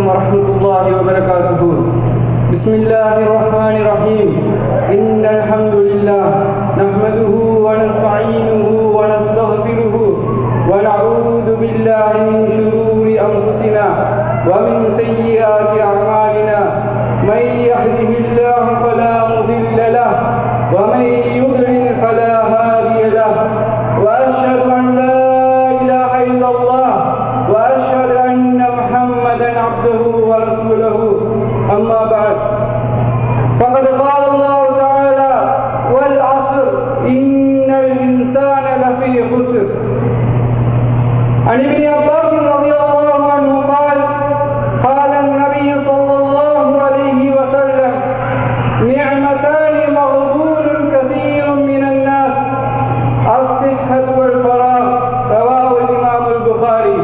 ورحمة الله وبركاته بسم الله الرحمن الرحيم إن الحمد لله نحمده ونستعينه ونستغفره ونعوذ بالله من شرور أنفسنا ومن سيئات أعمالنا من يهده الله فلا مضل له ومن يضلل فلا هادي له وأشهد أن لا إله إلا الله وأشهد أن محمدا عبده ورسوله أما بعد فقد قال الله تعالى والعصر إن الإنسان لفي خسر عن ابن عباس رضي الله عنه قال قال النبي صلى الله عليه وسلم نعمتان مغبون كثير من الناس الصحة والفراغ رواه الإمام البخاري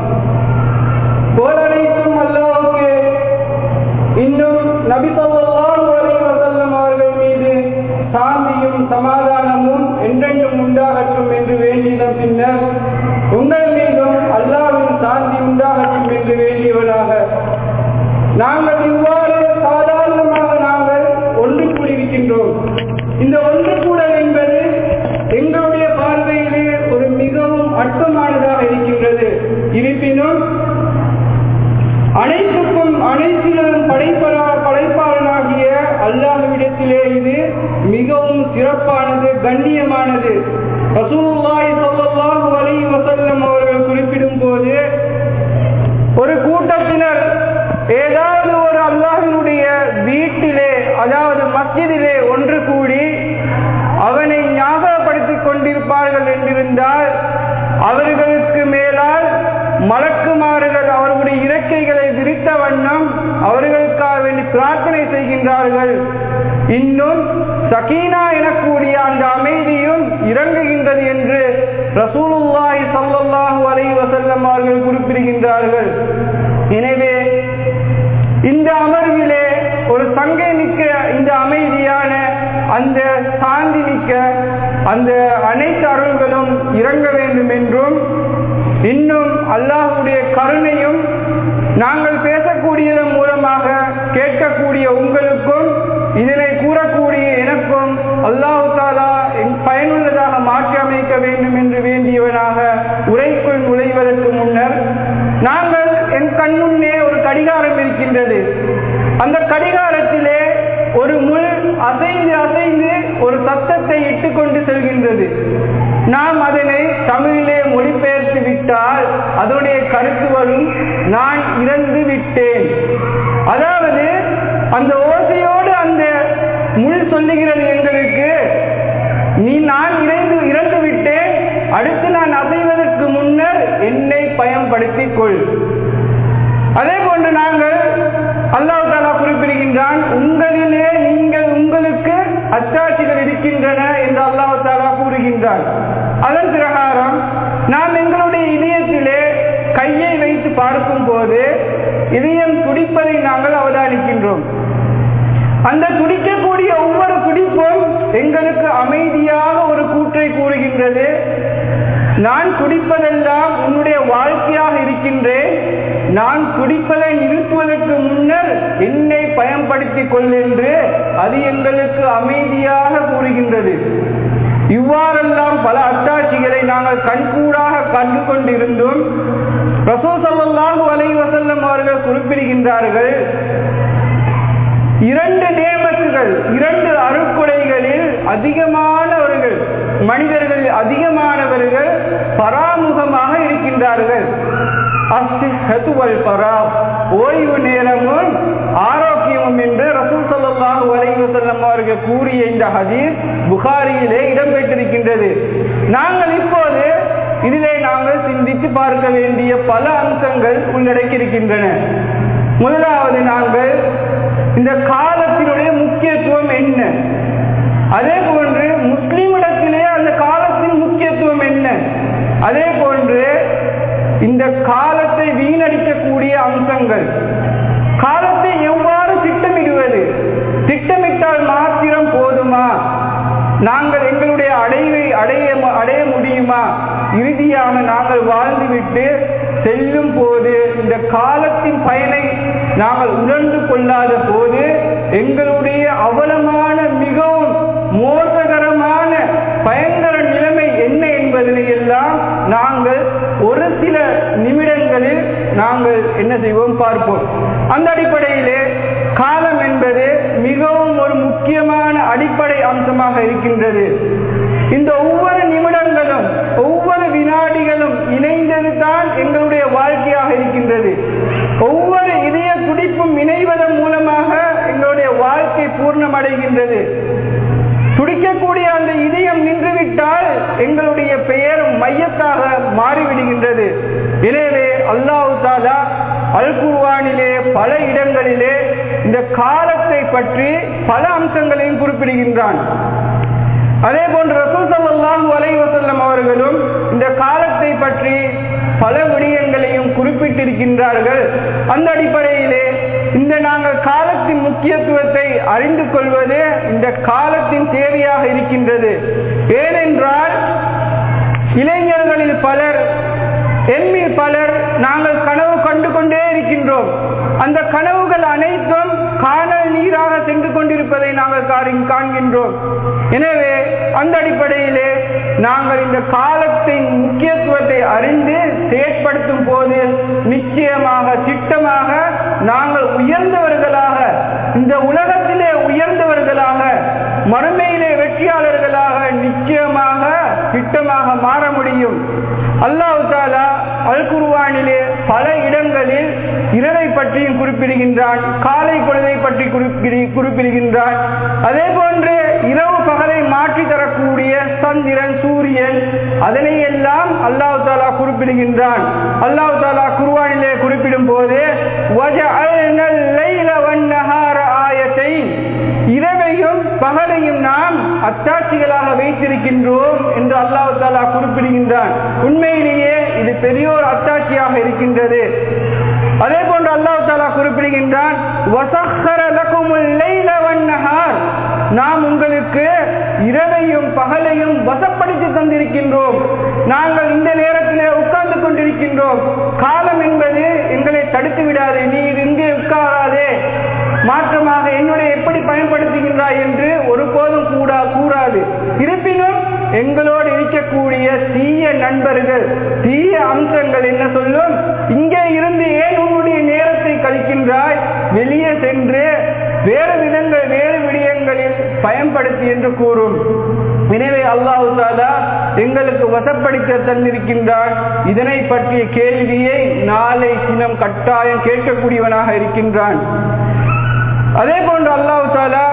புகழனைத்தும் அல்லாவுக்கு இன்னும் நபி ஸல்லல்லாஹு அலைஹி வஸல்லம் அவர்கள் மீது சாந்தியும் சமாதானமும் என்றென்றும் உண்டாகட்டும் என்று வேண்டின பின்னர் உங்கள் மீதும் அல்லாவின் சாந்தி உண்டாகட்டும் என்று வேண்டியவனாக நாங்கள் இவ்வாறு சாதாரணமாக நாங்கள் ஒன்று கூடியிருக்கின்றோம் இந்த ஒன்று கூடல் என்பது எங்களுடைய பார்வையிலே ஒரு மிகவும் அற்பமானதாக இருக்கின்றது இருப்பினும் அனைத்துக்கும் அனைத்திலும் படைப்பரா படைப்பாளனாகிய அல்லாஹ்விடத்திலே இது மிகவும் சிறப்பானது கண்ணியமானது ரசூலுல்லாஹி ஸல்லல்லாஹு அலைஹி வஸல்லம் அவர்கள் குறிப்பிடும் போது ஒரு கூட்டத்தினர் ஏதாவது ஒரு அல்லாஹினுடைய வீட்டிலே அதாவது மஸ்ஜிதிலே ஒன்று கூடி அவனை ஞாபகப்படுத்திக் கொண்டிருப்பார்கள் என்றிருந்தால் அவர்களுக்கு மேலால் மலக்குமாறுகள் அவர்களுடைய இறக்கைகளை விரித்த வண்ணம் அவர்களுக்காக வேண்டி பிரார்த்தனை செய்கின்றார்கள் இன்னும் சகீனா எனக்கூடிய அந்த அமைதியும் இறங்குகின்றது என்று ரசூலுல்லாஹி ஸல்லல்லாஹு அலைஹி வஸல்லம் அவர்கள் குறிப்பிடுகின்றார்கள் எனவே இந்த அமர்விலே ஒரு சங்கை மிக்க இந்த அமைதியான அந்த சாந்தி மிக்க அந்த அனைத்து அருள்களும் இறங்க வேண்டும் என்றும் இன்னும் அல்லாஹுடைய கருணையும் நாங்கள் பேசக்கூடியதன் மூலமாக கேட்கக்கூடிய உங்களுக்கும் இதனை கூறக்கூடிய எனக்கும் அல்லாஹு தாலா பயனுள்ளதாக மாற்றி அமைக்க வேண்டும் என்று வேண்டியவனாக உரைக்குள் நுழைவதற்கு முன்னர் நாங்கள் என் கண்முன்னே ஒரு கடிகாரம் இருக்கின்றது அந்த கடிகாரத்திலே ஒரு முள் அசைந்து அசைந்து ஒரு சத்தத்தை இட்டுக்கொண்டு செல்கின்றது நாம் அதனை தமிழிலே மொழிபெயர்த்து விட்டால் அதனுடைய கருத்து வரும் நான் இறந்து விட்டேன் அதாவது அந்த ஓசையோடு அந்த முள் சொல்லுகிறது எங்களுக்கு நீ நான் இறைந்து இறந்து விட்டேன் அடுத்து நான் அசைவதற்கு முன்னர் என்னை பயன்படுத்திக் கொள் அதே போன்று நாங்கள் அல்லாஹ் தாலா குறிப்பிடுகின்றான் உங்களிலே நீங்கள் உங்களுக்கு அச்சாட்சிகள் இருக்கின்றன என்று அல்லாஹ் தாலா கூறுகின்றான் அதன் பிரகாரம் நாம் எங்களுடைய இதயத்திலே கையை வைத்து பார்க்கும் போது இதயம் துடிப்பதை நாங்கள் அவதானிக்கின்றோம் அந்த துடிக்கக்கூடிய ஒவ்வொரு துடிப்பும் எங்களுக்கு அமைதியாக ஒரு கூற்றை கூறுகின்றது நான் குடிப்பதெல்லாம் உன்னுடைய வாழ்க்கையாக இருக்கின்றேன் நான் குடிப்பதை நிறுத்துவதற்கு முன்னர் என்னை பயன்படுத்திக் கொள் என்று அது எங்களுக்கு அமைதியாக கூறுகின்றது இவ்வாறெல்லாம் பல அத்தாட்சிகளை நாங்கள் கண்கூடாக கண்டு கொண்டிருந்தும் ரசூ சல்லாஹூ அலை வசல்லம் அவர்கள் குறிப்பிடுகின்றார்கள் இரண்டு நேமத்துகள் இரண்டு அருக்குடைகளில் அதிகமானவர்கள் மனிதர்கள் அதிகமானவர்கள் பராமுகமாக இருக்கின்றார்கள் ஓய்வு நேரமும் ஆரோக்கியமும் என்று ரசூல் சல்லாஹூ அலைஹி செல்லம் அவர்கள் கூறிய இந்த ஹதீஸ் புகாரியிலே இடம்பெற்றிருக்கின்றது நாங்கள் இப்போது இதிலே நாங்கள் சிந்தித்து பார்க்க வேண்டிய பல அம்சங்கள் உள்ளடக்கி இருக்கின்றன முதலாவது நாங்கள் இந்த காலத்தினுடைய முக்கியத்துவம் என்ன அதே போன்று முஸ்லிமிடத்திலே அந்த காலத்தின் முக்கியத்துவம் என்ன அதே போன்று இந்த காலத்தை வீணடிக்கக்கூடிய அம்சங்கள் காலத்தை எவ்வாறு திட்டமிடுவது திட்டமிட்டால் மாத்திரம் போதுமா நாங்கள் எங்களுடைய அடைவை அடைய அடைய முடியுமா இறுதியாக நாங்கள் வாழ்ந்துவிட்டு செல்லும் போது இந்த காலத்தின் பயனை நாங்கள் உணர்ந்து கொள்ளாத போது எங்களுடைய அவலமான மிகவும் மோசகரமான பயங்கர நிலைமை என்ன என்பதனை எல்லாம் நாங்கள் ஒரு சில நிமிடங்களில் நாங்கள் என்ன செய்வோம் பார்ப்போம் அந்த அடிப்படையிலே காலம் என்பது மிகவும் ஒரு முக்கியமான அடிப்படை அம்சமாக இருக்கின்றது இந்த ஒவ்வொரு நிமிடங்களும் ஒவ்வொரு வினாடிகளும் இணைந்தது தான் எங்களுடைய வாழ்க்கையாக இருக்கின்றது ஒவ்வொரு இதய துடிப்பும் இணைவதன் மூலமாக எங்களுடைய வாழ்க்கை பூர்ணமடைகின்றது துடிக்கக்கூடிய அந்த இதயம் நின்றுவிட்டால் எங்களுடைய பெயர் மையத்தாக மாறிவிடுகின்றது எனவே அல்லாஹு தாலா அல் குர்வானிலே பல இடங்களிலே இந்த காலத்தை பற்றி பல அம்சங்களையும் குறிப்பிடுகின்றான் அதே போன்று ரசூல் சல்லாஹூ அலைவசல்லம் அவர்களும் இந்த காலத்தை பற்றி பல விடயங்களையும் குறிப்பிட்டிருக்கின்றார்கள் அந்த அடிப்படையிலே இந்த நாங்கள் காலத்தின் முக்கியத்துவத்தை அறிந்து கொள்வது இந்த காலத்தின் தேவையாக இருக்கின்றது ஏனென்றால் இளைஞர்களில் பலர் எண்ணில் பலர் நாங்கள் கனவு கண்டு கொண்டே இருக்கின்றோம் அந்த கனவுகள் அனைத்தும் காணல் நீராக சென்று கொண்டிருப்பதை நாங்கள் காண்கின்றோம் எனவே அந்த அடிப்படையிலே நாங்கள் இந்த காலத்தின் முக்கியத்துவத்தை அறிந்து செயற்படுத்தும் போது நிச்சயமாக திட்டமாக நாங்கள் உயர்ந்தவர்களாக இந்த உலகத்திலே உயர்ந்தவர்களாக மறுமையிலே வெற்றியாளர்களாக நிச்சயமாக திட்டமாக மாற முடியும் அல்லாஹு தாலா அல் குருவானிலே பல இடங்களில் இரவை பற்றியும் குறிப்பிடுகின்றான் காலை பொழுதை பற்றி குறிப்பிடுகின்றான் அதே போன்று இரவு பகலை மாற்றி தரக்கூடிய சந்திரன் சூரியன் அதனை எல்லாம் அல்லாஹு தாலா குறிப்பிடுகின்றான் அல்லாஹு தாலா குருவானிலே குறிப்பிடும் போது இரவையும் பகலையும் நாம் அத்தாட்சிகளாக வைத்திருக்கின்றோம் என்று அல்லாஹு தாலா குறிப்பிடுகின்றான் உண்மையிலேயே இது பெரியோர் அத்தாட்சியாக இருக்கின்றது அதே போன்று அல்லாஹு தாலா குறிப்பிடுகின்றான் நாம் உங்களுக்கு இரவையும் பகலையும் வசப்படுத்தி தந்திருக்கின்றோம் நாங்கள் இந்த நேரத்திலே உட்கார்ந்து கொண்டிருக்கின்றோம் காலம் என்பது எங்களை தடுத்து விடாது நீ இங்கே உட்காராதே மாற்றமாக என்னுடைய எப்படி பயன்படுத்துகின்றாய் என்று ஒருபோதும் கூடா கூறாது இருப்பினும் எங்களோடு இருக்கக்கூடிய தீய நண்பர்கள் தீய அம்சங்கள் என்ன சொல்லும் இங்கே இருந்து ஏன் உன்னுடைய நேரத்தை கழிக்கின்றாய் வெளியே சென்று வேறு விதங்கள் வேறு விடயங்களில் பயன்படுத்தி என்று கூறும் எனவே அல்லாஹு தாலா எங்களுக்கு வசப்படுத்த தந்திருக்கின்றான் இதனை பற்றிய கேள்வியை நாளை தினம் கட்டாயம் கேட்கக்கூடியவனாக இருக்கின்றான் அதே போன்று அல்லாஹு தாலா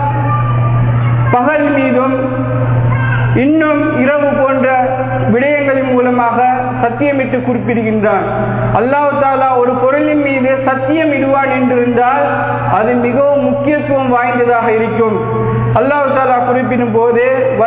பகல் மீதும் இன்னும் இரவு போன்ற விடயங்களின் மூலமாக சத்தியமிட்டு குறிப்பிடுகின்றான் அல்லாஹு தாலா ஒரு பொருளின் மீது சத்தியம் இடுவான் என்றிருந்தால் அது மிகவும் முக்கியத்துவம் வாய்ந்ததாக இருக்கும் அல்லாஹு தாலா குறிப்பிடும் போது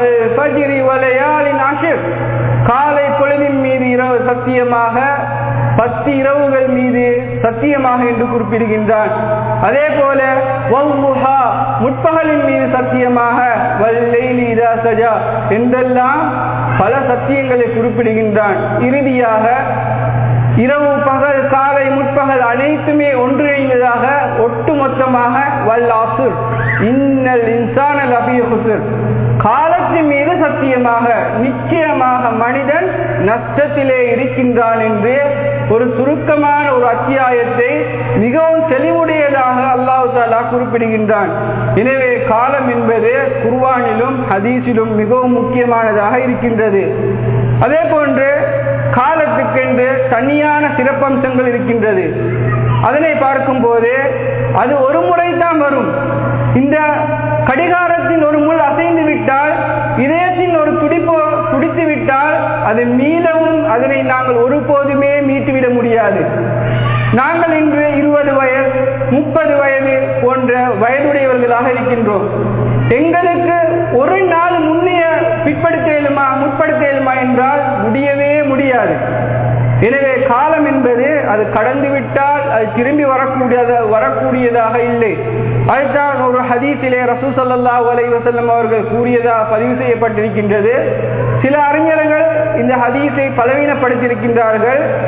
காலை பொழுதின் மீது இரவு சத்தியமாக பத்து இரவுகள் மீது சத்தியமாக என்று குறிப்பிடுகின்றான் அதே போல முற்பகலின் மீது சத்தியமாக சஜா என்றெல்லாம் பல சத்தியங்களை குறிப்பிடுகின்றான் இறுதியாக இரவு பகல் காலை முற்பகல் அனைத்துமே ஒன்றிணைந்ததாக ஒட்டுமொத்தமாக வல் ஆசுர் இன்னல் இன்சான லபியுசுர் காலத்தின் மீது சத்தியமாக நிச்சயமாக மனிதன் நஷ்டத்திலே இருக்கின்றான் என்று ஒரு சுருக்கமான ஒரு அத்தியாயத்தை மிகவும் தெளிவுடையதாக அல்லாஹு தாலா குறிப்பிடுகின்றான் எனவே காலம் என்பது குர்வானிலும் ஹதீஸிலும் மிகவும் முக்கியமானதாக இருக்கின்றது அதே போன்று காலத்துக்கென்று தனியான சிறப்பம்சங்கள் இருக்கின்றது அதனை பார்க்கும்போது அது ஒரு முறை தான் வரும் இந்த கடிகாரத்தின் ஒரு முள் அசைந்து விட்டால் இதயத்தின் ஒரு துடிப்பு துடித்து விட்டால் அது மீளவும் அதனை நாங்கள் ஒருபோதுமே மீட்டுவிட முடியாது நாங்கள் இன்று இருபது வயது முப்பது வயது போன்ற வயதுடையவர்களாக இருக்கின்றோம் எங்களுக்கு ஒரு நாள் முன்னைய பிற்படுத்த இயலுமா முற்படுத்த இயலுமா என்றால் முடியவே முடியாது எனவே காலம் என்பது அது கடந்து விட்டால் அது திரும்பி வரக்கூடியத வரக்கூடியதாக இல்லை அதுதான் ஒரு ஹதீஸிலே ரசூ சல்லாஹூ அலை வசல்லம் அவர்கள் கூறியதாக பதிவு செய்யப்பட்டிருக்கின்றது சில அறிஞர்கள் இந்த ஹதீஸை பலவீனப்படுத்தியிருக்கின்றார்கள்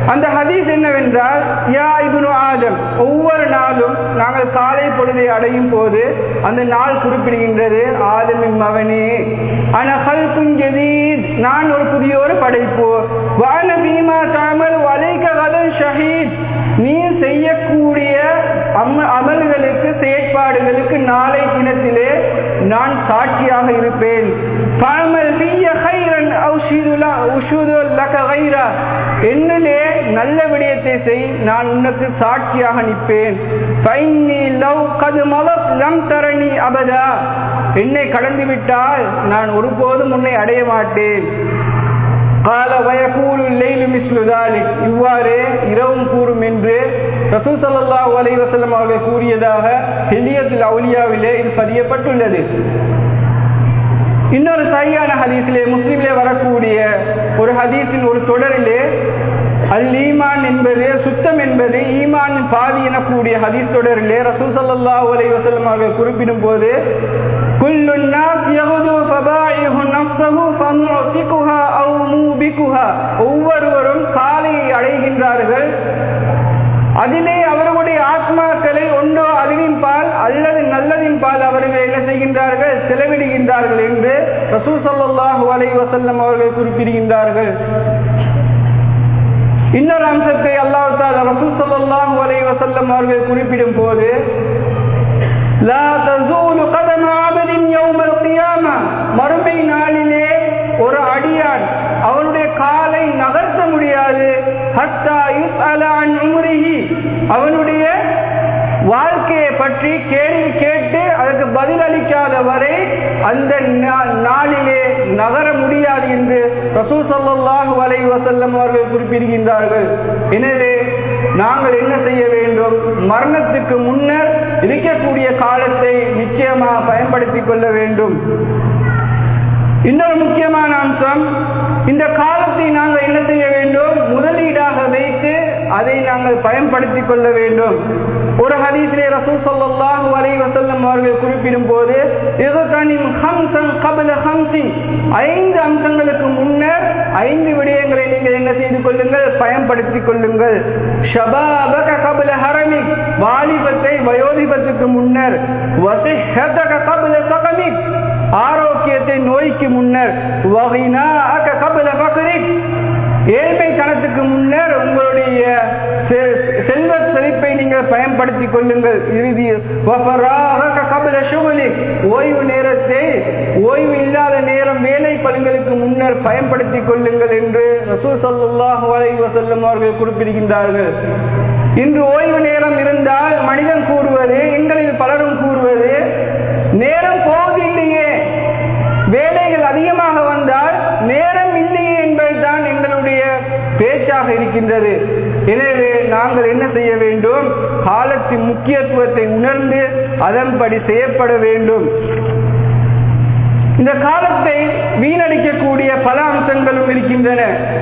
அந்த ஹதீஸ் என்னவென்றால் யா இப்னு ஆதம் ஒவ்வொரு நாளும் நாங்கள் காலை பொழுதை அடையும் போது அந்த நாள் குறிப்பிடுகின்றது ஆதமின் மகனே அனகல் குஞ்சதீத் நான் ஒரு புதிய ஒரு படைப்பு வான பீமா தாமல் வலைக்க கதன் ஷஹீத் நீ செய்யக்கூடிய அம அமல்களுக்கு செயற்பாடுகளுக்கு நாளை தினத்திலே நான் சாட்சியாக இருப்பேன் பாமல் பிய கைரன் என்னிலே நல்ல விடயத்தை செய் நான் உனக்கு சாட்சியாக நிற்பேன் தரணி அபதா என்னை கடந்து விட்டால் நான் ஒருபோதும் உன்னை அடைய மாட்டேன் கால வயகூலு லைலு மிஸ்லு தாலிக் இவ்வாறு இரவும் கூறும் என்று ரசூல் ஸல்லல்லாஹு அலைஹி வஸல்லம் அவர்கள் கூறியதாக ஹில்லியத்துல் அவுலியாவிலே இது பதியப்பட்டுள்ளது இன்னொரு சரியான ஹதீஸிலே முஸ்லிமிலே வரக்கூடிய ஒரு ஹதீஸின் ஒரு தொடரிலே அல் ஈமான் என்பது சுத்தம் என்பது ஈமானின் பாதி எனக்கூடிய ஹதீஸ் தொடரிலே ரசூல் ஸல்லல்லாஹு அலைஹி வஸல்லம் அவர்கள் குறிப்பிடும் போது குல்லு الناس يغدو فبائع نفسه فمعتقها او موبقها ஒவ்வொருவரும் காலையை அடைகின்றார்கள் அதிலே அவர்களுடைய ஆத்மாக்களை ஒன்றோ அறிவின் பால் அல்லது நல்லதின் பால் அவர்கள் என்ன செய்கின்றார்கள் செலவிடுகின்றார்கள் என்று ரசூல் ஸல்லல்லாஹு அலைஹி வஸல்லம் அவர்கள் குறிப்பிடுகின்றார்கள் இன்னொரு அம்சத்தை அல்லாஹ் தாலா ரசூல் ஸல்லல்லாஹு அலைஹி வஸல்லம் அவர்கள் குறிப்பிடும் போது லா தஸூலு கதம அபதின் யௌமல் கியாமா மறுமை நாளிலே ஒரு அடியான் அவனுடைய காலை நகர்த்த முடியாது ஹத்தா யுஸ்அல அன் உம்ரிஹி அவனுடைய வாழ்க்கையை பற்றி கேள்வி கேட்டு அதற்கு பதில் அளிக்காத வரை அந்த நாளிலே நகர முடியாது என்று ரசூல் ஸல்லல்லாஹு அலைஹி வஸல்லம் அவர்கள் குறிப்பிடுகின்றார்கள் எனவே நாங்கள் என்ன செய்ய வேண்டும் மரணத்துக்கு முன்னர் இருக்கக்கூடிய காலத்தை நிச்சயமாக பயன்படுத்திக் கொள்ள வேண்டும் இன்னொரு முக்கியமான அம்சம் இந்த காலத்தை நாங்கள் என்ன செய்ய வேண்டும் முதலீடாக வைத்து அதை நாங்கள் பயன்படுத்திக் கொள்ள வேண்டும் ஒரு ஹதீஸிலே ரசூல் ஸல்லல்லாஹு அலைஹி வஸல்லம் அவர்கள் குறிப்பிடும் போது இகதனிம் ஹம்சன் கபல ஹம்சின் ஐந்து அம்சங்களுக்கு முன்னர் ஐந்து விடயங்களை நீங்கள் என்ன செய்து கொள்ளுங்கள் பயன்படுத்திக் கொள்ளுங்கள் ஷபாபக கபல ஹரமிக் வாலிபத்தை வயோதிபத்துக்கு முன்னர் வசிஹதக கபல சகமிக் ஆரோக்கியத்தை நோய்க்கு முன்னர் வகினாக கபல பக்ரிக் ஏழ்மை தனத்துக்கு முன்னர் உங்களுடைய செல்வ செழிப்பை நீங்கள் பயன்படுத்திக் கொள்ளுங்கள் இறுதி கபல சுகலி ஓய்வு நேரத்தை ஓய்வு இல்லாத நேரம் வேலை பலன்களுக்கு முன்னர் பயன்படுத்திக் கொள்ளுங்கள் என்று ரசூல் சல்லாஹூ அலைஹி வஸல்லம் அவர்கள் குறிப்பிடுகின்றார்கள் இன்று ஓய்வு நேரம் இருந்தால் மனிதன் கூறுவது எங்களில் பலரும் கூறுவது நேரம் போவதில்லையே வேலைகள் அதிகமாக வந்தால் நேரம் இல்லையே என்பதுதான் எங்களுடைய பேச்சாக இருக்கின்றது எனவே நாங்கள் என்ன செய்ய வேண்டும் காலத்தின் முக்கியத்துவத்தை உணர்ந்து அதன்படி செய்யப்பட வேண்டும் இந்த காலத்தை வீணடிக்கக்கூடிய பல அம்சங்களும் இருக்கின்றன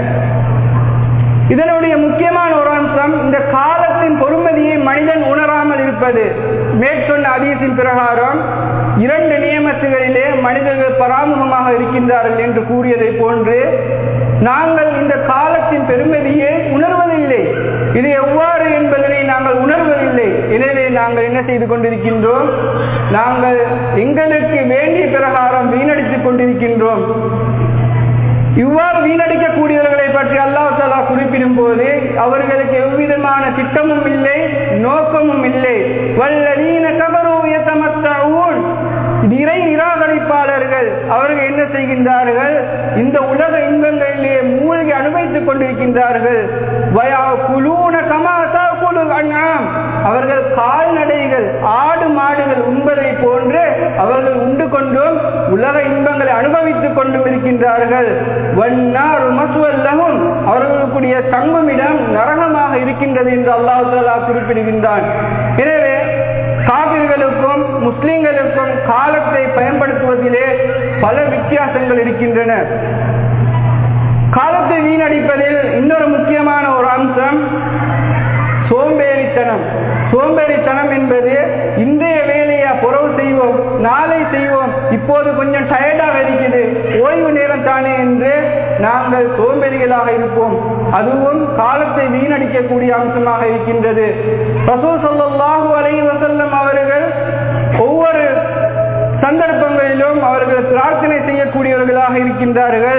இதனுடைய முக்கியமான ஒரு அம்சம் இந்த காலத்தின் பொறுமதியை மனிதன் உணராமல் இருப்பது மேற்சொன்ன அதீசின் பிரகாரம் இரண்டு நியமத்துகளிலே மனிதர்கள் பராமுகமாக இருக்கின்றார்கள் என்று கூறியதை போன்று நாங்கள் இந்த காலத்தின் பெருமதியை உணர்வதில்லை இது எவ்வாறு என்பதனை நாங்கள் உணர்வதில்லை எனவே நாங்கள் என்ன செய்து கொண்டிருக்கின்றோம் நாங்கள் எங்களுக்கு வேண்டிய பிரகாரம் வீணடித்துக் கொண்டிருக்கின்றோம் இவ்வாறு வீணடிக்கக்கூடியவர்களை பற்றி அல்லாஹ் தாலா குறிப்பிடும் போது அவர்களுக்கு எவ்விதமான திட்டமும் இல்லை நோக்கமும் இல்லை வல்லதீன கபரூய தமத்தூன் இறை நிராகரிப்பாளர்கள் அவர்கள் என்ன செய்கின்றார்கள் இந்த உலக இன்பங்களிலே மூழ்கி அனுபவித்துக் கொண்டிருக்கின்றார்கள் அவர்கள் கால்நடைகள் ஆடு மாடுகள் உண்பதை போன்று அவர்கள் உண்டு கொண்டும் உலக இன்பங்களை அனுபவித்துக் கொண்டும் இருக்கின்றார்கள் அவர்களுக்குரிய தங்குமிடம் நரகமாக இருக்கின்றது என்று அல்லாஹு குறிப்பிடுகின்றான் எனவே காவிர்களுக்கும் முஸ்லிம்களுக்கும் காலத்தை பயன்படுத்துவதிலே பல வித்தியாசங்கள் இருக்கின்றன காலத்தை வீணடிப்பதில் இன்னொரு முக்கியமான ஒரு அம்சம் சோம்பேறித்தனம் சோம்பேறித்தனம் என்பது இன்றைய வேலையை புறவு செய்வோம் நாளை செய்வோம் இப்போது கொஞ்சம் டயர்டாக இருக்குது ஓய்வு நேரம் தானே என்று நாங்கள் சோம்பேறிகளாக இருப்போம் அதுவும் காலத்தை வீணடிக்கக்கூடிய அம்சமாக இருக்கின்றது ரசூல் ஸல்லல்லாஹு அலைஹி வஸல்லம் அவர்கள் ஒவ்வொரு சந்தர்ப்பங்களிலும் அவர்கள் பிரார்த்தனை செய்யக்கூடியவர்களாக இருக்கின்றார்கள்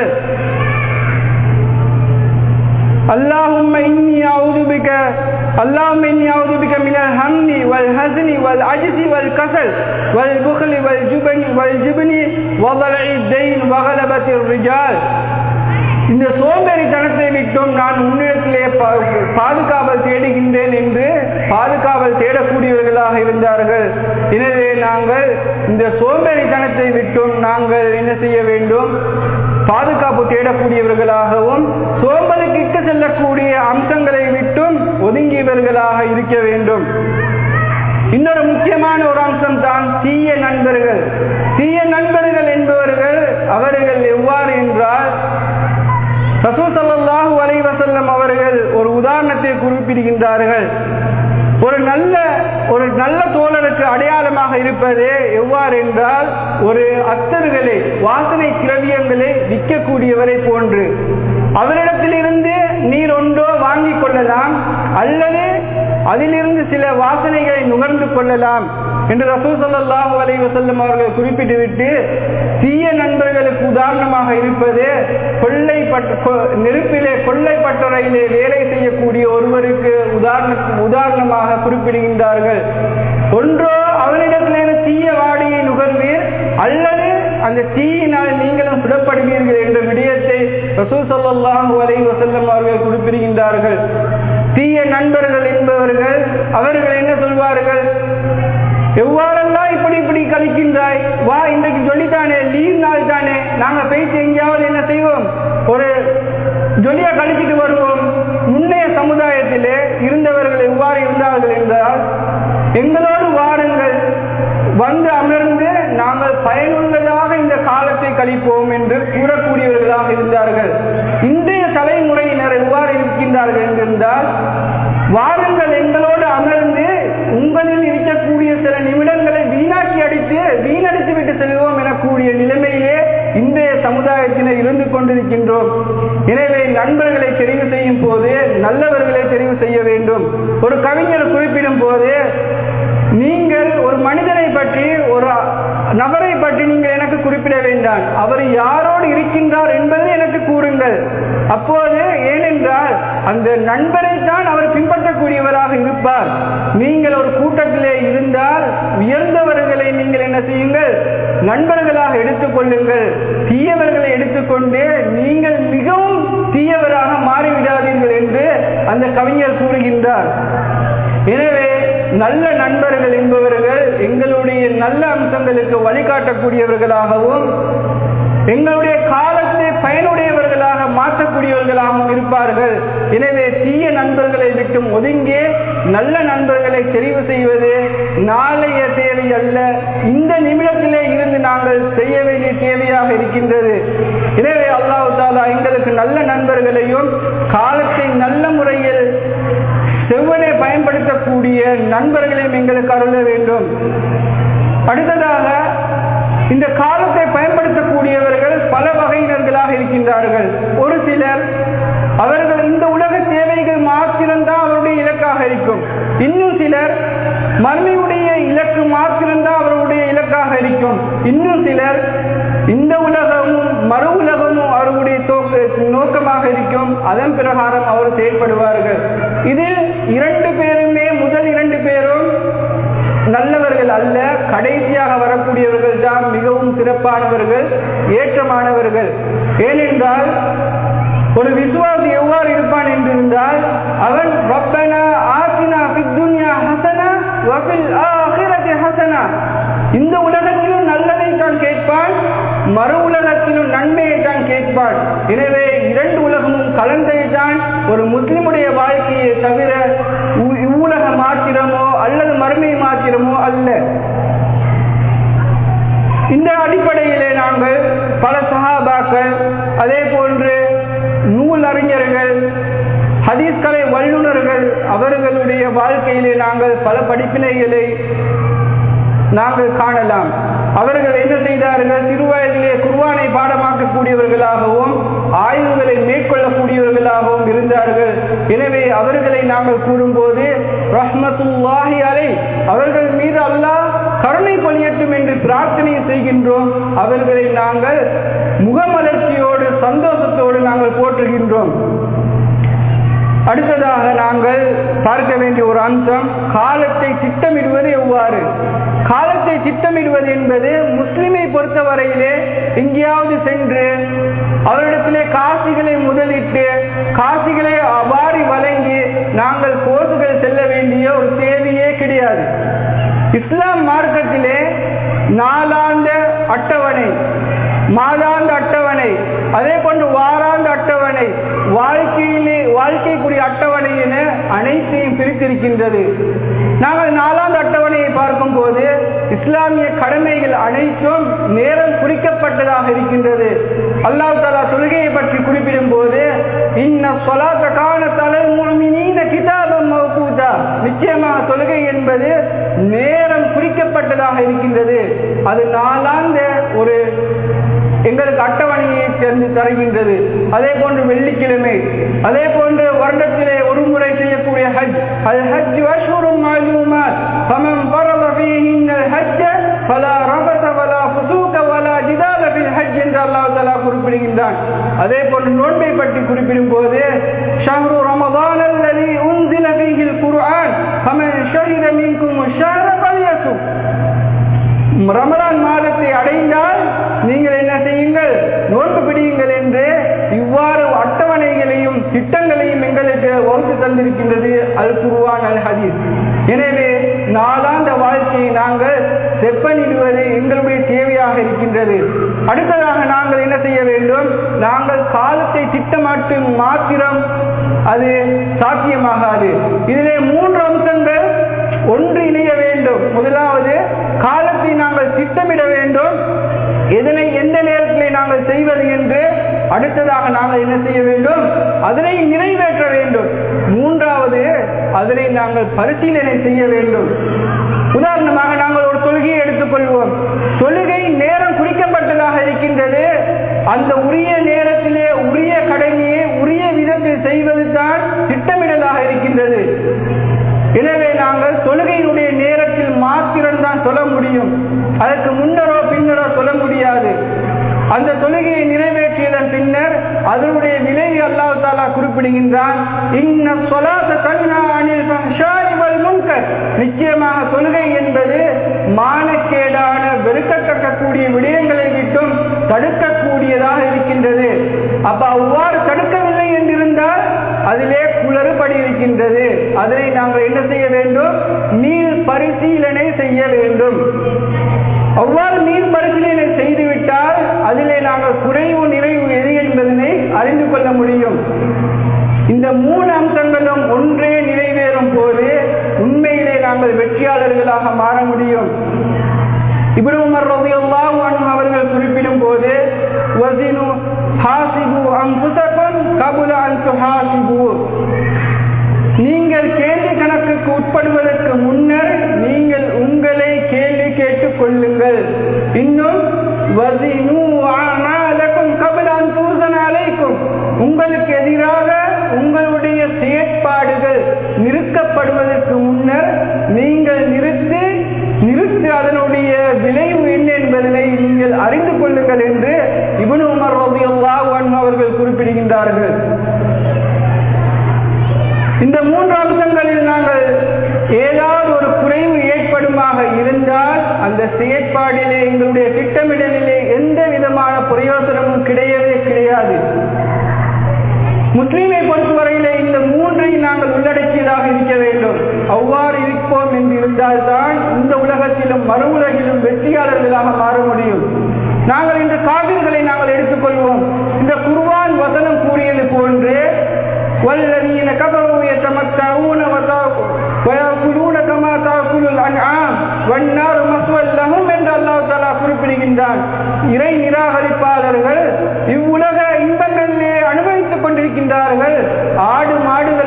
اللهم إني أعوذ بك اللهم إني أعوذ بك من الهم والحزن والعجز والكسل والبخل والجبن والجبن وضلع الدين وغلبة الرجال இந்த சோம்பேறித்தனத்தை விட்டும் நான் உன்னிடத்திலே பாதுகாவல் தேடுகின்றேன் என்று பாதுகாவல் தேடக்கூடியவர்களாக இருந்தார்கள் எனவே நாங்கள் இந்த சோம்பேறித்தனத்தை விட்டும் நாங்கள் என்ன செய்ய வேண்டும் பாதுகாப்பு தேடக்கூடியவர்களாகவும் சோம்பலுக்கு இட்டு செல்லக்கூடிய அம்சங்களை விட்டும் ஒதுங்கியவர்களாக இருக்க வேண்டும் இன்னொரு முக்கியமான ஒரு அம்சம் தான் தீய நண்பர்கள் தீய நண்பர்கள் என்பவர்கள் அவர்கள் எவ்வாறு என்றால் ரசூல் ஸல்லல்லாஹு அலைஹி வஸல்லம் அவர்கள் ஒரு உதாரணத்தை குறிப்பிடுகின்றார்கள் ஒரு நல்ல ஒரு நல்ல தோழருக்கு அடையாளமாக இருப்பது எவ்வாறு என்றால் ஒரு அத்தர்களை வாசனை திரவியங்களை விற்கக்கூடியவரை போன்று அவரிடத்திலிருந்து நீர் ஒன்றோ வாங்கிக் கொள்ளலாம் அல்லது அதிலிருந்து சில வாசனைகளை நுகர்ந்து கொள்ளலாம் என்று ரசூல் ஸல்லல்லாஹு அலைஹி வஸல்லம் அவர்கள் குறிப்பிட்டுவிட்டு தீய நண்பர்களுக்கு உதாரணமாக இருப்பது கொள்ளைப்பட்ட நெருப்பிலே கொள்ளைப்பட்டறையிலே வேலை செய்யக்கூடிய ஒருவருக்கு உதாரண உதாரணமாக குறிப்பிடுகின்றார்கள் ஒன்றோ அவனிடத்திலே தீய வாடியை நுகர்வீர் அல்லது அந்த தீயினால் நீங்களும் சுடப்படுவீர்கள் என்ற விடயத்தை ரசூல் ஸல்லல்லாஹு அலைஹி வஸல்லம் அவர்கள் குறிப்பிடுகின்றார்கள் தீய நண்பர்கள் என்பவர்கள் அவர்கள் என்ன சொல்வார்கள் எவ்வாறெல்லாம் இப்படி இப்படி கழிக்கின்றாய் வா இன்றைக்கு சொல்லித்தானே லீவ் நாள் தானே நாங்க பேசி எங்கேயாவது என்ன செய்வோம் ஒரு ஜொலியா கழிச்சிட்டு வருவோம் முன்னைய சமுதாயத்திலே இருந்தவர்கள் எவ்வாறு இருந்தார்கள் என்றால் எங்களோடு வாருங்கள் வந்து அமர்ந்து நாங்கள் பயனுள்ளதாக இந்த காலத்தை கழிப்போம் என்று கூறக்கூடியவர்களாக இருந்தார்கள் இன்றைய தலைமுறையினர் எவ்வாறு இருக்கின்றார்கள் என்றிருந்தால் வாருங்கள் எங்களோடு அமர்ந்து உங்களில் இருக்கக்கூடிய சில நிமிடங்களை வீணாக்கி அடித்து வீணடித்து விட்டு செல்வோம் எனக்கூடிய நிலைமையிலே இன்றைய சமுதாயத்தினர் இருந்து கொண்டிருக்கின்றோம் எனவே நண்பர்களை தெரிவு செய்யும் போது நல்லவர்களை தெரிவு செய்ய வேண்டும் ஒரு கவிஞர் குறிப்பிடும் போது நீங்கள் ஒரு மனிதனை பற்றி ஒரு நபரை பற்றி நீங்கள் எனக்கு குறிப்பிட வேண்டாம் அவர் யாரோடு இருக்கின்றார் என்பதை எனக்கு கூறுங்கள் அப்போது ஏனென்றால் அந்த நண்பரை தான் அவர் பின்பற்றக்கூடியவராக இருப்பார் நீங்கள் ஒரு கூட்டத்திலே இருந்தால் உயர்ந்தவர்களை நீங்கள் என்ன செய்யுங்கள் நண்பர்களாக எடுத்துக்கொள்ளுங்கள் தீயவர்களை எடுத்துக்கொண்டு நீங்கள் மிகவும் தீயவராக மாறிவிடாதீர்கள் என்று அந்த கவிஞர் கூறுகின்றார் எனவே நல்ல நண்பர்கள் என்பவர்கள் எங்களுடைய நல்ல அம்சங்களுக்கு வழிகாட்டக்கூடியவர்களாகவும் எங்களுடைய காலத்தை பயனுடையவர்களாக மாற்றக்கூடியவர்களாகவும் இருப்பார்கள் எனவே தீய நண்பர்களை விட்டும் ஒதுங்கி நல்ல நண்பர்களை தெரிவு செய்வது நாளைய தேவை அல்ல இந்த நிமிடத்திலே இருந்து நாங்கள் செய்ய வேண்டிய தேவையாக இருக்கின்றது எனவே அல்லாஹு தாலா எங்களுக்கு நல்ல நண்பர்களையும் காலத்தை நல்ல முறையில் செவ்வனை பயன்படுத்தக்கூடிய நண்பர்களையும் எங்களுக்கு அருள வேண்டும் அடுத்ததாக இந்த காலத்தை பயன்படுத்தக்கூடியவர்கள் பல வகையினர்களாக இருக்கின்றார்கள் ஒரு சிலர் அவர்கள் இந்த உலக தேவைகள் மாத்திரம்தான் அவருடைய இலக்காக இருக்கும் இன்னும் சிலர் மறுமையுடைய இலக்கு மாத்திரம்தான் அவருடைய இலக்காக இருக்கும் இன்னும் சிலர் இந்த உலகமும் மறு உலகமும் அவருடைய நோக்கமாக இருக்கும் அதன் பிரகாரம் அவர் செயல்படுவார்கள் இதில் இரண்டு பேருமே முதல் இரண்டு பேரும் நல்லவர்கள் அல்ல கடைசியாக வரக்கூடியவர்கள் தான் மிகவும் சிறப்பானவர்கள் ஏற்றமானவர்கள் ஏனென்றால் ஒரு விசுவாசி எவ்வாறு இருப்பான் என்றிருந்தால் அவன் ரப்பனா ஆசினா துன்யா ஹசனா வபில் ஆஹிரத்தி ஹசனா இந்த உலகத்திலும் நல்லதை தான் கேட்பான் மறு உலகத்திலும் நன்மையை தான் கேட்பான் எனவே இரண்டு உலகமும் கலந்ததை தான் ஒரு முஸ்லிமுடைய வாழ்க்கையை தவிர இவ்வுலக மாத்திரமோ அல்லது மறுமை மாத்திரமோ அல்ல இந்த அடிப்படையிலே நாங்கள் பல சகாபாக்கள் அதே போன்று நூல் அறிஞர்கள் ஹதீஸ்கலை வல்லுநர்கள் அவர்களுடைய வாழ்க்கையிலே நாங்கள் பல படிப்பினைகளை நாங்கள் காணலாம் அவர்கள் என்ன செய்தார்கள் சிறுவயதிலே குர்வானை பாடமாக்கக்கூடியவர்களாகவும் ஆய்வுகளை மேற்கொள்ளக்கூடியவர்களாகவும் இருந்தார்கள் எனவே அவர்களை நாங்கள் கூறும்போது ரஹ்மத்துல்லாஹி அலை அவர்கள் மீது அல்லாஹ் கருணை பொழியட்டும் என்று பிரார்த்தனை செய்கின்றோம் அவர்களை நாங்கள் முகமலர்ச்சியோடு சந்தோஷத்தோடு நாங்கள் போற்றுகின்றோம் அடுத்ததாக நாங்கள் பார்க்க வேண்டிய ஒரு அம்சம் காலத்தை திட்டமிடுவது எவ்வாறு காலத்தை திட்டமிடுவது என்பது முஸ்லிமை பொறுத்தவரையிலே எங்கேயாவது சென்று அவரிடத்திலே காசிகளை முதலிட்டு காசிகளை வாரி வழங்கி நாங்கள் கோர்ஸுகள் செல்ல வேண்டிய ஒரு தேவையே கிடையாது இஸ்லாம் மார்க்கத்திலே நாலாந்த அட்டவணை மாதாந்த அட்டவணை அதே போன்று வாராந்த அட்டவணை வாழ்க்கையிலே வாழ்க்கைக்குரிய அட்டவணை என அனைத்தையும் பிரித்திருக்கின்றது நாங்கள் நாலாந்த அட்டவணையை பார்க்கும் போது இஸ்லாமிய கடமைகள் அனைத்தும் நேரம் குறிக்கப்பட்டதாக இருக்கின்றது அல்லாஹ் தாலா தொழுகையை பற்றி குறிப்பிடும் போது இன்ன சொலாத்த காண தலல் முழுமினீன கிதாபம் மௌகூதா நிச்சயமாக தொழுகை என்பது நேரம் குறிக்கப்பட்டதாக இருக்கின்றது அது நாளாந்த ஒரு எங்களுக்கு அட்டவணையை சேர்ந்து தருகின்றது அதே போன்று வெள்ளிக்கிழமை அதே போன்று வருடத்திலே ஒரு முறை செய்யக்கூடிய ஹஜ் அது ஹஜ் அஷ்ஹுரும் மாலூமாத் ஃபமன் ஃபரத ஃபீஹின் ஹஜ் ஃபலா ரஃபஸ வலா ஃபுசூக வலா ஜிதால ஃபில் ஹஜ் என்று அல்லாஹ் தஆலா குறிப்பிடுகின்றான் அதே போன்று நோன்பை பற்றி குறிப்பிடும் போது ஷஹ்ரு ரமதான் அல்லதி உன்சில ஃபீஹில் குர்ஆன் ஃபமன் ஷஹித மின்கும் ஷஹ்ர ஃபல்யசும் ரமலான் மாதத்தை அடைந்தால் நீங்கள் என்ன செய்யுங்கள் நோன்பு பிடியுங்கள் என்று இவ்வாறு அட்டவணைகளையும் திட்டங்களையும் எங்களுக்கு வகுத்து தந்திருக்கின்றது அல் குருவான் அல் ஹதீஸ் எனவே நாளாந்த வாழ்க்கையை நாங்கள் செப்பனிடுவது எங்களுடைய தேவையாக இருக்கின்றது அடுத்ததாக நாங்கள் என்ன செய்ய வேண்டும் நாங்கள் காலத்தை திட்டமாட்டு மாத்திரம் அது சாத்தியமாகாது இதிலே மூன்று அம்சங்கள் ஒன்று இணைய வேண்டும் முதலாவது காலத்தை நாங்கள் திட்டமிட வேண்டும் எதனை எந்த நேரத்திலே நாங்கள் செய்வது என்று அடுத்ததாக நாங்கள் என்ன செய்ய வேண்டும் அதனை நிறைவேற்ற வேண்டும் மூன்றாவது அதனை நாங்கள் பரிசீலனை செய்ய வேண்டும் உதாரணமாக நாங்கள் ஒரு தொழுகையை எடுத்துக்கொள்வோம் தொழுகை நேரம் குறிக்கப்பட்டதாக இருக்கின்றது அந்த உரிய நேரத்திலே உரிய கடமையை உரிய விதத்தில் செய்வது தான் திட்டமிடலாக இருக்கின்றது எனவே நாங்கள் தொழுகையினுடைய நேரத்தில் மாத்திரம்தான் சொல்ல முடியும் அதற்கு முன்னரோ பின்னரோ சொல்ல முடியாது அந்த தொழுகையை நிறைவேற்றியதன் பின்னர் அதனுடைய விலையை அல்லாஹ் தாலா குறிப்பிடுகின்றான் இன்ன சொலாத்த தன்னா அனில் ஃபஹ்ஷாய் வல் முன்கர் நிச்சயமாக தொழுகை என்பது மானக்கேடான வெறுக்கத்தக்கக்கூடிய விடயங்களை விட்டும் தடுக்கக்கூடியதாக இருக்கின்றது அப்ப அவ்வாறு தடுக்கவில்லை என்றிருந்தால் அதிலே குளறுபடி இருக்கின்றது அதனை நாங்கள் என்ன செய்ய வேண்டும் நீர் பரிசீலனை செய்ய வேண்டும் அவ்வாறு நீர் பரிசீலனை செய்துவிட்டால் அதிலே நாங்கள் குறைவு நிறைவு எது என்பதனை அறிந்து கொள்ள முடியும் இந்த மூணு அம்சங்களும் ஒன்றே நிறைவேறும் போது உண்மையிலே நாங்கள் வெற்றியாளர்களாக மாற முடியும் இப்னு உமர் ரலியல்லாஹு அன்ஹு அவர்கள் குறிப்பிடும் போது வஸினு ஹாசிபு அன்ஃபுஸக்கும் கபுல அன் துஹாசிபு நீங்கள் கேள்வி கணக்குக்கு உட்படுவதற்கு முன்னர் நீங்கள் உங்களை கேள்வி கேட்டுக் கொள்ளுங்கள் இன்னும் வஸினு அமாலக்கும் கபுல அன் தூசன அலைக்கும் உங்களுக்கு எதிராக உங்களுடைய செயற்பாடுகள் நிறுத்தப்படுவதற்கு முன்னர் நீங்கள் நிறுத்தி நிறுத்தி அதனுடைய விளைவு என்ன என்பதனை நீங்கள் அறிந்து கொள்ளுங்கள் என்று இபனு உமர் ரலியல்லாஹு அன்ஹு அவர்கள் குறிப்பிடுகின்றார்கள் இந்த மூன்று அம்சங்களில் நாங்கள் ஏதாவது ஒரு குறைவு ஏற்படுமாக இருந்தால் அந்த செயற்பாடிலே எங்களுடைய திட்டமிடலிலே எந்த விதமான பிரயோசனமும் கிடையவே கிடையாது முஸ்லீமை பொறுத்தவரையிலே இந்த மூன்றை நாங்கள் உள்ளடக்கியதாக இருக்க வேண்டும் அவ்வாறு இருப்போம் என்று இருந்தால்தான் இந்த உலகத்திலும் மறு உலகிலும் வெற்றியாளர்களாக மாற முடியும் நாங்கள் இந்த காவிர்களை நாங்கள் எடுத்துக்கொள்வோம் இந்த குர்வான் வசனம் கூறியது போன்று والذين كفروا يتمتعون ويأكلون كما تأكل الأنعام والنار مثوى لهم என்று அல்லாஹ் தஆலா குறிப்பிடுகின்றான் இறை நிராகரிப்பாளர்கள் இவ்வுலக இன்பங்களிலே அனுபவித்துக் கொண்டிருக்கின்றார்கள் ஆடு மாடுகள்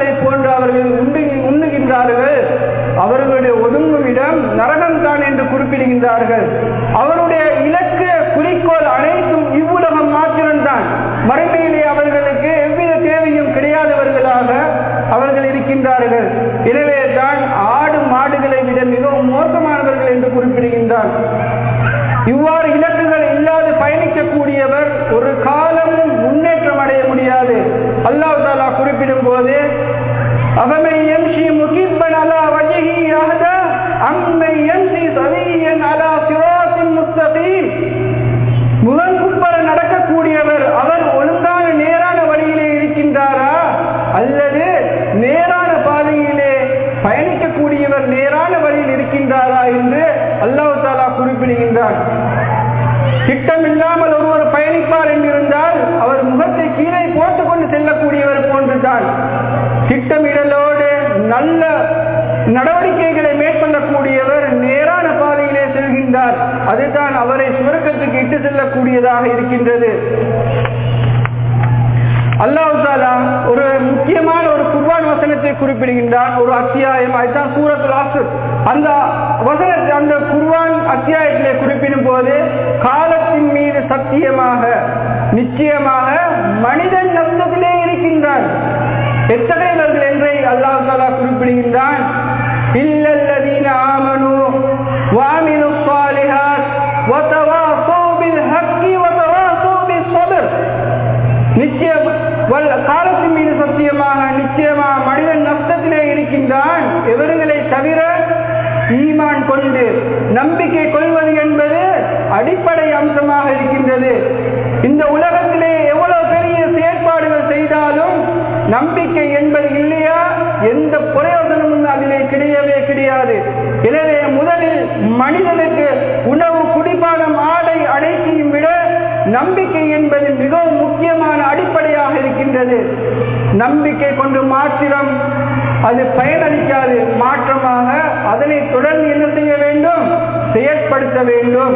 அவர்கள் உண்டு உண்ணுகின்றார்கள் அவர்களுடைய ஒதுங்கும் இடம் நரகம் தான் என்று குறிப்பிடுகின்றார்கள் அவருடைய இலக்கு குறிக்கோள் அனைத்தும் இவ்வுலகம் மாத்திரம்தான் மறுமையிலே அவர்களுக்கு எவ்வித தேவையும் கிடையாதவர்களாக அவர்கள் இருக்கின்றார்கள் எனவே தான் ஆடு மாடுகளை விட மிகவும் மோசமானவர்கள் என்று குறிப்பிடுகின்றார் இவ்வாறு இலக்குகள் இல்லாது பயணிக்கக்கூடியவர் ஒரு காலமும் முன்னேற்றம் அடைய முடியாது அல்லாஹ் தாலா குறிப்பிடும் போது அவமை எம்ஷி முகிப்பன் அலா வஜகி அஹதா அம்மை எம்ஷி சவியன் அலா சிராத்தின் முஸ்தகீம் முகங்குப்பர நடக்கக்கூடியவர் அவர் ஒழுங்கான நேரான வழியிலே இருக்கின்றாரா அல்லது நேரான பாதையிலே பயணிக்கக்கூடியவர் நேரான வழியில் இருக்கின்றாரா என்று அல்லாஹ் தாலா குறிப்பிடுகின்றார் திட்டமில்லாமல் ஒருவர் பயணிப்பார் என்றிருந்தால் அவர் முகத்தை கீழே போட்டுக்கொண்டு செல்லக்கூடியவர் போன்றுதான் திட்டமிடலோடு நல்ல நடவடிக்கைகளை மேற்கொள்ளக்கூடியவர் நேரான பாதையிலே செல்கின்றார் அதுதான் அவரை சுவர்க்கத்துக்கு இட்டு செல்லக்கூடியதாக இருக்கின்றது அல்லாஹ் தாலா ஒரு முக்கியமான ஒரு குர்பான் வசனத்தை குறிப்பிடுகின்றான் ஒரு அத்தியாயம் அதுதான் சூரத்துல் ஆசுர் அந்த வசனத்தை அந்த குர்வான் அத்தியாயத்திலே குறிப்பிடும் போது காலத்தின் மீது சத்தியமாக நிச்சயமாக மனிதன் நஷ்டத்திலே இருக்கின்றான் எத்தகையவர்கள் என்றை அல்லாஹ் தாலா குறிப்பிடுகின்றான் இல்லல்லதீன ஆமனு வாமினு ஸாலிஹாத் வதவாஸௌ பில் ஹக்கி வதவாஸௌ பிஸ் ஸப்ர் நிச்சயம் காலத்தின் மீது சத்தியமாக நிச்சயமா மனிதன் நஷ்டத்திலே இருக்கின்றான் எவர்களை தவிர ஈமான் கொண்டு நம்பிக்கை கொள்வது என்பது அடிப்படை அம்சமாக இருக்கின்றது இந்த உலகத்திலே எவ்வளவு பெரிய செயற்பாடுகள் செய்தாலும் நம்பிக்கை என்பது இல்லையா எந்த பிரயோஜனமும் அதிலே கிடையவே கிடையாது எனவே முதலில் மனிதனுக்கு உணவு குடிப்பானம் ஆடை அனைத்தையும் விட நம்பிக்கை என்பது மிகவும் முக்கியமான அடிப்படையாக இருக்கின்றது நம்பிக்கை கொண்டு மாத்திரம் அது பயனளிக்காது மாற்றமாக அதனை தொடர்ந்து என்ன செய்ய வேண்டும் செயற்படுத்த வேண்டும்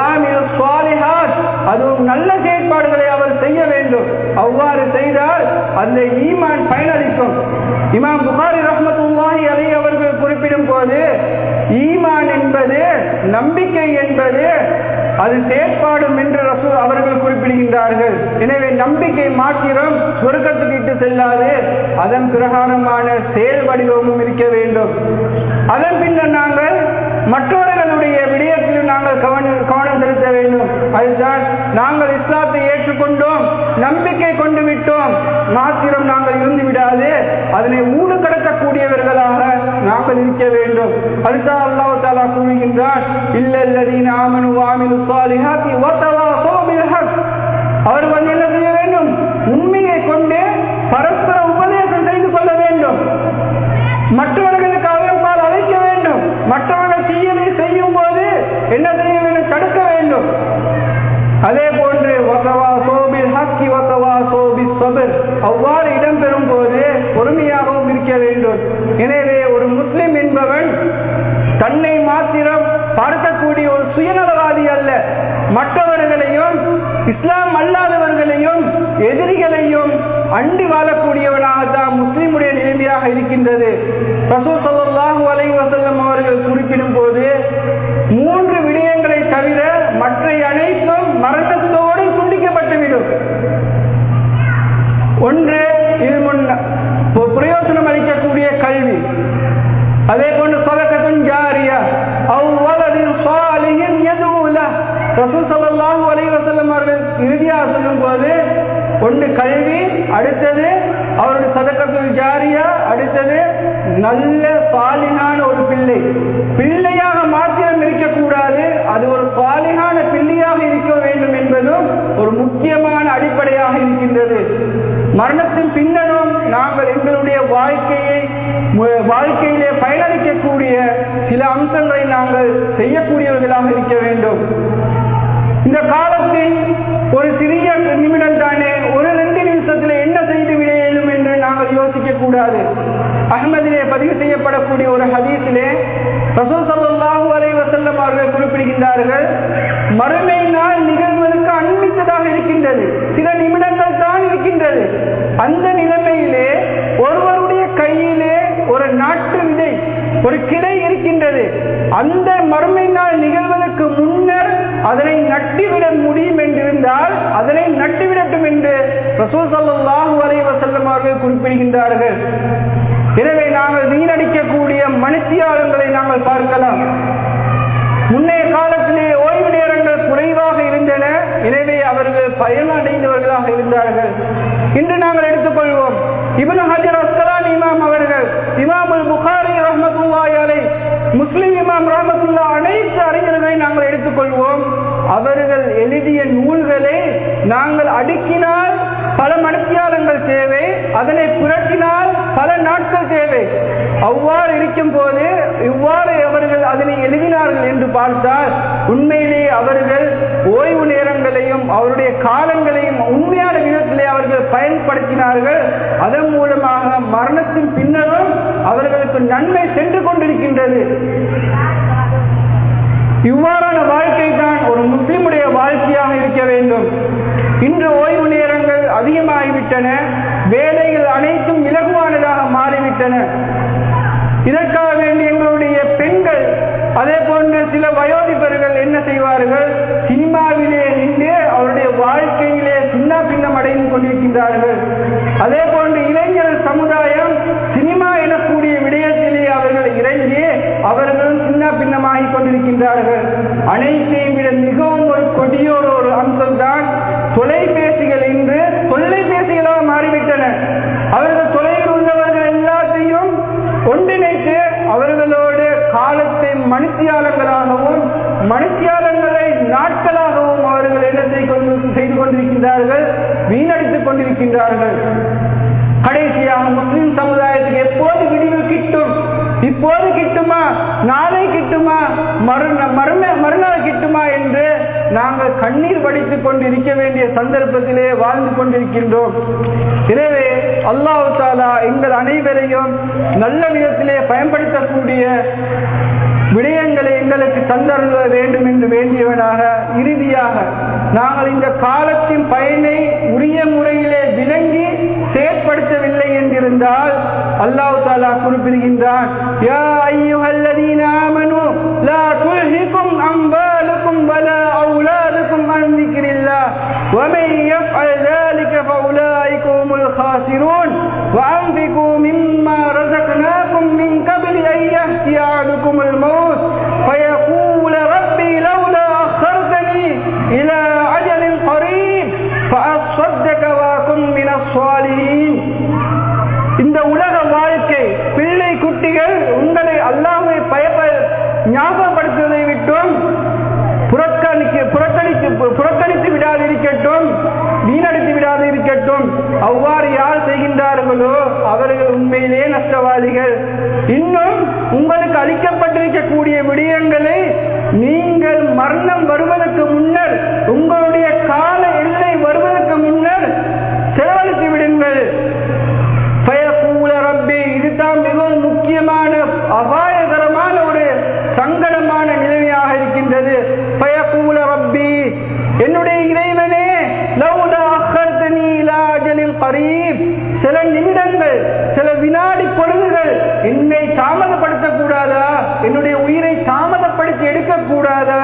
அதுவும் நல்ல செயற்பாடுகளை அவர் செய்ய வேண்டும் அவ்வாறு செய்தால் அந்த ஈமான் பயனளிக்கும் இமாம் புகாரி ரஹமத்துல்லாஹி அலி அவர்கள் குறிப்பிடும் போது ஈமான் என்பது நம்பிக்கை என்பது அது செயற்பாடும் என்று ரசூ அவர்கள் குறிப்பிடுகின்றார்கள் எனவே நம்பிக்கை மாத்திரம் சொர்க்கத்துக்கு இட்டு செல்லாது அதன் பிரகாரமான செயல் வடிவமும் இருக்க வேண்டும் அதன் பின்னர் நாங்கள் மற்றவர்களுடைய விடயத்தில் நாங்கள் கவனம் கவனம் செலுத்த வேண்டும் அதுதான் நாங்கள் இஸ்லாத்தை ஏற்றுக்கொண்டோம் நம்பிக்கை கொண்டு விட்டோம் மாத்திரம் நாங்கள் இருந்து விடாது அதனை ஊடு கடத்தக்கூடியவர்களாக நாங்கள் இருக்க வேண்டும் அதுதான் அல்லாஹ் தாலா கூறுகின்றார் இல்லல்லதீன ஆமனு வாமிலு ஸாலிஹாத்தி வதவாஸௌ பில் ஹக் அவர்கள் என்ன செய்ய வேண்டும் உண்மையை கொண்டு பரஸ்பர உபதேசம் செய்து கொள்ள வேண்டும் மற்றவர்களுக்கு அவர்கள் அழைக்க வேண்டும் மற்றவர்கள் தீயதை செய்யும் போது என்ன செய்ய வேண்டும் தடுக்க வேண்டும் அதே போன்று வசவா சோபில் ஹக்கி வசவா சோபி சபர் அவ்வாறு இடம்பெறும் போது பொறுமையாகவும் இருக்க வேண்டும் எனவே ஒரு முஸ்லிம் என்பவன் தன்னை மாத்திரம் பார்க்கக்கூடிய ஒரு சுயநலவாதி அல்ல மற்றவர்களையும் இஸ்லாம் அல்லாதவர்களையும் எதிரிகளையும் அண்டி வாழக்கூடியவனாகத்தான் முஸ்லிமுடைய நிலைமையாக இருக்கின்றது ரசூல் ஸல்லல்லாஹு அலைஹி வஸல்லம் அவர்கள் குறிப்பிடும் போது மூன்று விடயங்களை தவிர மற்ற அனைத்தும் மரணத்தோடு துண்டிக்கப்பட்டுவிடும் ஒன்று இது முன் பிரயோஜனம் அளிக்கக்கூடிய கல்வி அதே போன்று சதக்கத்தும் ஜாரியா அவ்வளதில் சாலியின் எதுவும் ரசூல் ஸல்லல்லாஹு அலைஹி வஸல்லம் அவர்கள் இறுதியாக சொல்லும் போது ஒன்று கல்வி அடுத்தது அவருடைய சதக்கத்துல் ஜாரியா அடுத்தது நல்ல சாலிகான ஒரு பிள்ளை பிள்ளையாக மாத்திரம் இருக்கக்கூடாது அது ஒரு சாலிகான பிள்ளையாக இருக்க வேண்டும் என்பதும் ஒரு முக்கியமான அடிப்படையாக இருக்கின்றது மரணத்தின் பின்னரும் நாங்கள் எங்களுடைய வாழ்க்கையை வாழ்க்கையிலே பயனளிக்கக்கூடிய சில அம்சங்களை நாங்கள் செய்யக்கூடியவர்களாக இருக்க வேண்டும் இந்த காலத்தில் ஒரு சிறிய நிமிடம் தானே ஒரு ரெண்டு நிமிஷத்தில் என்ன செய்து விட இயலும் என்று நாங்கள் யோசிக்க கூடாது அஹ்மதிலே பதிவு செய்யப்படக்கூடிய ஒரு ஹதீஸிலே ரசூல் ஸல்லல்லாஹு அலைஹி வஸல்லம் அவர்கள் குறிப்பிடுகின்றார்கள் மறுமை நாள் நிகழ்வதற்கு அண்மித்ததாக இருக்கின்றது சில நிமிடங்கள் தான் இருக்கின்றது அந்த நிலைமையிலே ஒருவருடைய கையிலே ஒரு நாட்டு விதை ஒரு கிளை இருக்கின்றது அந்த மறுமை நாள் நிகழ்வதற்கு முன்னர் அதனை நட்டிவிட முடியும் என்றிருந்தால் அதனை நட்டிவிடட்டும் என்று ரசூல் சல்லாஹூ அலை வசல்லம் அவர்கள் குறிப்பிடுகின்றார்கள் எனவே நாங்கள் வீணடிக்கக்கூடிய மனுஷியாளங்களை நாங்கள் பார்க்கலாம் முன்னைய காலத்திலே ஓய்வு நேரங்கள் குறைவாக இருந்தன எனவே அவர்கள் பயனடைந்தவர்களாக இருந்தார்கள் இன்று நாங்கள் எடுத்துக்கொள்வோம் இபன் ஹஜர் அஸ்கலான் இமாம் அவர்கள் இமாமுல் புகாரி ரஹமத்துல்லாய் அலை முஸ்லிம் இமாம் ரஹமத்துல்லா அனைத்து அறிஞர்களை நாங்கள் எடுத்துக்கொள்வோம் அவர்கள் எழுதிய நூல்களை நாங்கள் அடுக்கினால் பல மணித்தியாலங்கள் தேவை அதனை புரட்டினால் பல நாட்கள் தேவை அவ்வாறு இருக்கும் போது இவ்வாறு அவர்கள் அதனை எழுதினார்கள் என்று பார்த்தால் உண்மையிலே அவர்கள் ஓய்வு நேரங்களையும் அவருடைய காலங்களையும் உண்மையான விதத்திலே அவர்கள் பயன்படுத்தினார்கள் அதன் மூலமாக மரணத்தின் பின்னரும் அவர்களுக்கு நன்மை சென்று கொண்டிருக்கின்றது இவ்வாறான வாழ்க்கை தான் ஒரு முஸ்லிமுடைய வாழ்க்கையாக இருக்க வேண்டும் இன்று ஓய்வு நேரங்கள் அதிகமாகிவிட்டன வேலைகள் அனைத்தும் இலகுவானதாக மாறிவிட்டன இதற்காக வேண்டி எங்களுடைய பெண்கள் அதே போன்று சில வயோதிபர்கள் என்ன செய்வார்கள் சினிமாவிலே நின்று அவருடைய வாழ்க்கையிலே சின்ன பின்னம் அடைந்து கொண்டிருக்கின்றார்கள் அதே போன்று இளைஞர் சமுதாயம் சினிமா எனக்கூடிய விடயத்திலே அவர்கள் இறங்கி அவர்களும் சின்ன பின்னமாகி கொண்டிருக்கின்றார்கள் அனைத்தையும் விட மிகவும் ஒரு கொடியோர் ஒரு அம்சம்தான் தொலைபேசிகள் இன்று தொலைபேசிகளாக மாறிவிட்டன அவர்கள் தொலைவில் உள்ளவர்கள் எல்லாத்தையும் ஒன்றிணைத்து அவர்களோடு காலத்தை மனுத்தியாளங்களாகவும் மனுத்தியாளங்களை நாட்களாகவும் அவர்கள் என்ன செய்து கொண்டிருக்கின்றார்கள் வீணடித்துக் கொண்டிருக்கின்றார்கள் கடைசியாக முஸ்லிம் சமுதாயத்துக்கு எப்போது விடிவு கிட்டும் இப்போது கிட்டுமா நாளை கிட்டுமா மறுநாள் கிட்டுமா என்று நாங்கள் கண்ணீர் வடித்துக் கொண்டு இருக்க வேண்டிய சந்தர்ப்பத்திலே வாழ்ந்து கொண்டிருக்கின்றோம் எனவே அல்லாஹு தாலா எங்கள் அனைவரையும் நல்ல விதத்திலே பயன்படுத்தக்கூடிய விடயங்களை எங்களுக்கு தந்தருள வேண்டும் என்று வேண்டியவனாக இறுதியாக நாங்கள் இந்த காலத்தின் பயனை உரிய முறையிலே விளங்கி செயற்படுத்தவில்லை என்றிருந்தால் அல்லாஹு தாலா குறிப்பிடுகின்றான் யா ஐயுஹல்லதீன ஆமனு லா துல்ஹிகும் அம்வாலுக்கும் வலா அவுலாதுக்கும் அன் ذிக்ரில்லாஹ் ومن يفعل ذلك فأولئك هم الخاسرون وأنفقوا مما رزقناكم من قبل أن يأتي أحدكم الموت فيقول ربي لولا أخرتني إلى أجل قريب فأصدق وأكن من الصالحين இந்த உலக வாழ்க்கை பிள்ளை குட்டிகள் உங்களை அல்லாமை பயப்ப ஞாபகப்படுத்துவதை விட்டும் புறக்கணிக்க புறக்கணித்து புறக்கணித்து விடாதிருக்கட்டும் வீணடித்து விடாது இருக்கட்டும் அவ்வாறு யார் செய்கின்றார்களோ அவர்கள் உண்மையிலே நஷ்டவாதிகள் இன்னும் உங்களுக்கு அளிக்கப்பட்டிருக்கக்கூடிய விடயங்களை நீங்கள் மரணம் வருவதற்கு முன்னர் உங்களுடைய கால எல்லை வருவதற்கு முன்னர் செலவழித்து விடுங்கள் பயக்கூல ரப்பி இதுதான் மிகவும் முக்கியமான அபாயகரமான ஒரு சங்கடமான நிலைமையாக இருக்கின்றது பயக்கூல ரப்பி என்னுடைய இறைவனே லவுலா அக்கர்தனி இலா அஜலில் கரீப் சில நிமிடங்கள் சில வினாடி பொழுதுகள் என்னை தாமதப்படுத்த கூடாதா என்னுடைய உயிரை தாமதப்படுத்தி எடுக்க கூடாதா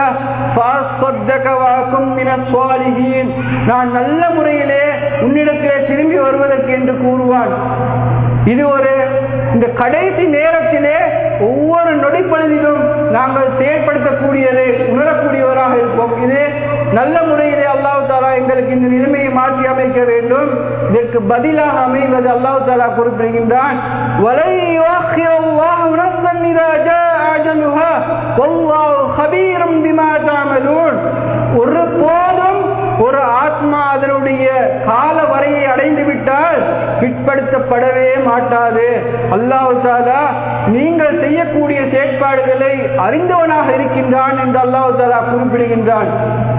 நான் நல்ல முறையிலே உன்னிடத்திலே திரும்பி வருவதற்கு என்று கூறுவான் இது ஒரு இந்த கடைசி நேரத்திலே ஒவ்வொரு நொடிப்பொழுதிலும் நாங்கள் செயற்படுத்தக்கூடியதை உணரக்கூடியவராக இருப்போம் இது நல்ல முறையிலே அல்லாஹு தாலா எங்களுக்கு இந்த நிலைமையை மாற்றி அமைக்க வேண்டும் இதற்கு பதிலாக அமைவது அல்லாஹு தாலா குறிப்பிடுகின்றான் ஒரு போதும் ஒரு ஆத்மா அதனுடைய கால வரையை அடைந்து விட்டால் பிற்படுத்தப்படவே மாட்டாது அல்லாஹு தாலா நீங்கள் செய்யக்கூடிய செயற்பாடுகளை அறிந்தவனாக இருக்கின்றான் என்று அல்லாஹு தாலா குறிப்பிடுகின்றான்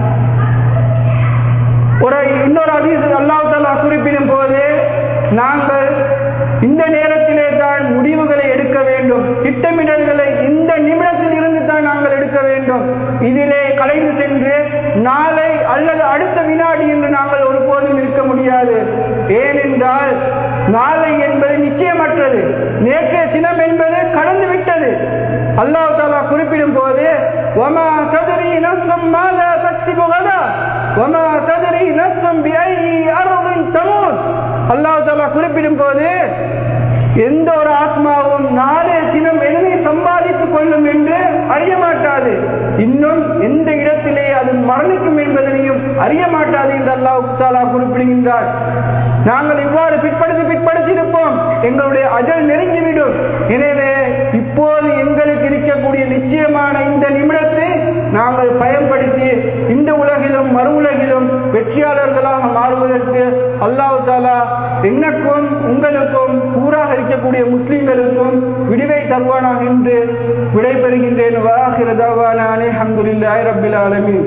ஒரு இன்னொரு அதிசயம் அல்லாஹு தாலா குறிப்பிடும் போது நாங்கள் இந்த நேரத்திலே தான் முடிவுகளை எடுக்க வேண்டும் திட்டமிடல்களை இந்த நிமிடத்தில் இருந்து தான் நாங்கள் எடுக்க வேண்டும் இதிலே கலைந்து சென்று நாளை அல்லது அடுத்த வினாடி என்று நாங்கள் ஒருபோதும் இருக்க முடியாது ஏனென்றால் நாளை என்பது நிச்சயமற்றது நேற்றைய தினம் அல்லாஹ் தாலா குறிப்பிடும் போது وما تدري نفس ماذا تكسب غدا وما تدري نفس بأي أرض تموت அல்லாஹ் தாலா குறிப்பிடும் போது எந்த ஒரு ஆத்மாவும் நாளே தினம் எதனை சம்பாதித்துக் கொள்ளும் என்று அறிய மாட்டாது இன்னும் எந்த இடத்திலே அது மரணிக்கும் என்பதனையும் அறிய மாட்டாது என்று அல்லாஹ் தாலா குறிப்பிடுகின்றார் நாங்கள் இவ்வாறு பிற்படுத்தி பிற்படுத்தி இருப்போம் எங்களுடைய அஜல் நெருங்கிவிடும் எனவே இப்போது எங்களுக்கு இருக்கக்கூடிய நிச்சயமான இந்த நிமிடத்தை நாங்கள் பயன்படுத்தி இந்த உலகிலும் மறு உலகிலும் வெற்றியாளர்களாக மாறுவதற்கு அல்லாஹ் தாலா எனக்கும் உங்களுக்கும் ஊராக இருக்கக்கூடிய முஸ்லிம்களுக்கும் விடுவை தருவானாக என்று விடைபெறுகின்றேன் வாஹிரதாவான அலி அஹமதுல்லாஹி ரபில் ஆலமீன்